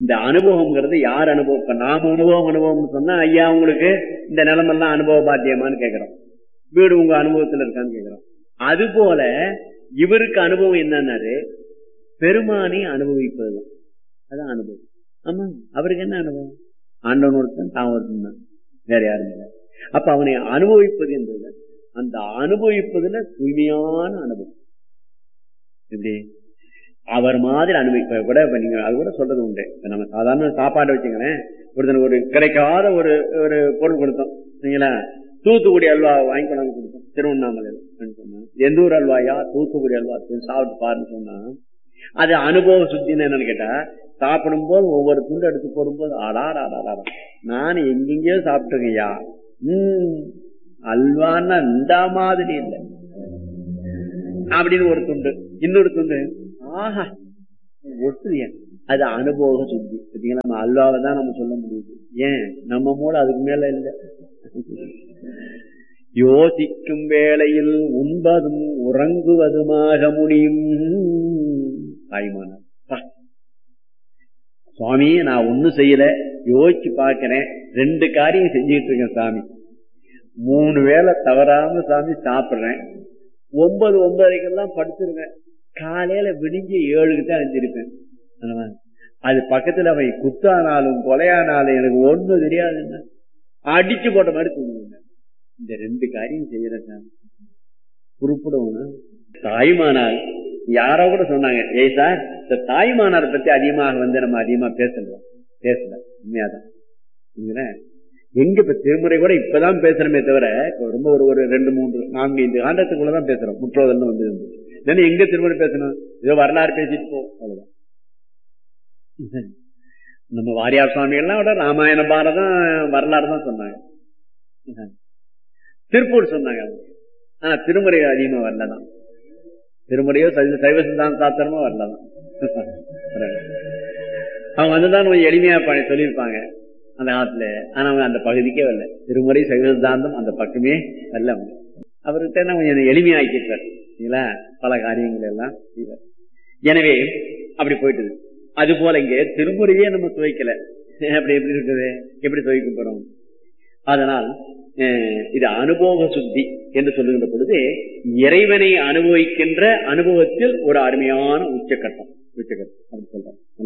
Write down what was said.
இந்த அனுபவம்ங்கிறது யார் அனுபவம் இப்ப நாம அனுபவம் அனுபவம்னு சொன்னா ஐயா உங்களுக்கு இந்த நிலமெல்லாம் அனுபவ பாத்தியமான்னு கேக்குறோம் வீடு உங்க அனுபவத்துல இருக்கான்னு கேக்குறோம் அது போல இவருக்கு அனுபவம் என்னன்னாரு பெருமானை அனுபவிப்பதுதான் அதான் அனுபவம் ஆமா அவருக்கு என்ன அனுபவம் ஆண்டவன் ஒருத்தன் தான் ஒருத்தன் தான் வேற யாரும் இல்லை அப்ப அவனை அனுபவிப்பது என்பது அந்த அனுபவிப்பதுல தூய்மையான அனுபவம் எப்படி அவர் மாதிரி அனுபவிப்ப கூட இப்ப நீங்க அது கூட சொல்றது உண்டு இப்ப நம்ம சாதாரண சாப்பாடு வச்சுங்களேன் ஒருத்தனுக்கு ஒரு கிடைக்காத ஒரு ஒரு பொருள் கொடுத்தோம் சரிங்களா தூத்துக்குடி அல்வா வாங்கி கொண்டாந்து கொடுத்தோம் திருவண்ணாமலையில் சொன்னா எந்த ஊர் அல்வாயா தூத்துக்குடி அல்வா சாப்பிட்டு பாருன்னு சொன்னா அது அனுபவ சுத்தின்னு என்னன்னு கேட்டா சாப்பிடும் போது ஒவ்வொரு துண்டு எடுத்து போடும்போது ஆடாடா ஆடாடா நான் எங்கெங்கயோ சாப்பிட்டுருக்கையா உம் அல்வான்னா இந்த மாதிரி இல்லை அப்படின்னு ஒரு துண்டு இன்னொரு துண்டு ஆஹா ஒட்டுதியா அது அனுபவ சுத்தி பார்த்தீங்களா நம்ம அல்வாவை தான் நம்ம சொல்ல முடியுது ஏன் நம்ம மூளை அதுக்கு மேல இல்லை யோசிக்கும் வேளையில் உண்பதும் உறங்குவதுமாக முடியும் தாய்மானார் சுவாமி நான் ஒண்ணும் செய்யல யோசிச்சு பாக்கிறேன் ரெண்டு காரியம் செஞ்சுட்டு இருக்கேன் சாமி மூணு வேளை தவறாம சாமி சாப்பிடுறேன் ஒன்பது ஒன்பதரைக்கெல்லாம் படுத்துருவேன் காலையில விடிஞ்சு ஏழுக்கு தான் எழுந்திருப்பேன் அது பக்கத்துல அவை குத்தானாலும் கொலையானாலும் எனக்கு ஒண்ணும் தெரியாதுன்னு அடிச்சு போட்ட மாதிரி தூங்குவேன் இந்த ரெண்டு காரியம் செய்யறேன் சாமி குறிப்பிடணும் தாய்மானால் யாரோ கூட சொன்னாங்க ஏய் சார் இந்த தாய்மானார் பத்தி அதிகமாக வந்து நம்ம அதிகமா பேசல பேசல உண்மையாதான் எங்க இப்ப திருமுறை கூட இப்பதான் பேசுறமே தவிர ரொம்ப ஒரு ஒரு ரெண்டு மூன்று நான்கு ஐந்து காண்டத்துக்குள்ளதான் பேசுறோம் முற்றோதல் வந்து இருந்தது எங்க திருமுறை பேசணும் ஏதோ வரலாறு பேசிட்டு போ அவ்வளவுதான் நம்ம வாரியார் சுவாமி எல்லாம் விட ராமாயண பாரதம் வரலாறு தான் சொன்னாங்க திருப்பூர் சொன்னாங்க ஆனா திருமுறை அதிகமா வரலதான் திருமுறையோ சைவ சித்தாந்த சாத்திரமோ வரலதான் அவங்க வந்துதான் கொஞ்சம் எளிமையா சொல்லியிருப்பாங்க அந்த காலத்துல ஆனா அவங்க அந்த பகுதிக்கே வரல திருமுறை சைவ சித்தாந்தம் அந்த பக்கமே வரல அவங்க அவர்கிட்ட என்ன கொஞ்சம் எளிமையாக்கிட்டார் இல்லைங்களா பல காரியங்கள் எல்லாம் எனவே அப்படி போயிட்டுது அது போல இங்க திருமுறையே நம்ம துவைக்கல அப்படி எப்படி இருக்குது எப்படி துவைக்க போறோம் அதனால் இது அனுபவ சுத்தி என்று சொல்லுகின்ற பொழுது இறைவனை அனுபவிக்கின்ற அனுபவத்தில் ஒரு அருமையான உச்சக்கட்டம் உச்சக்கட்டம் அப்படி சொல்றோம்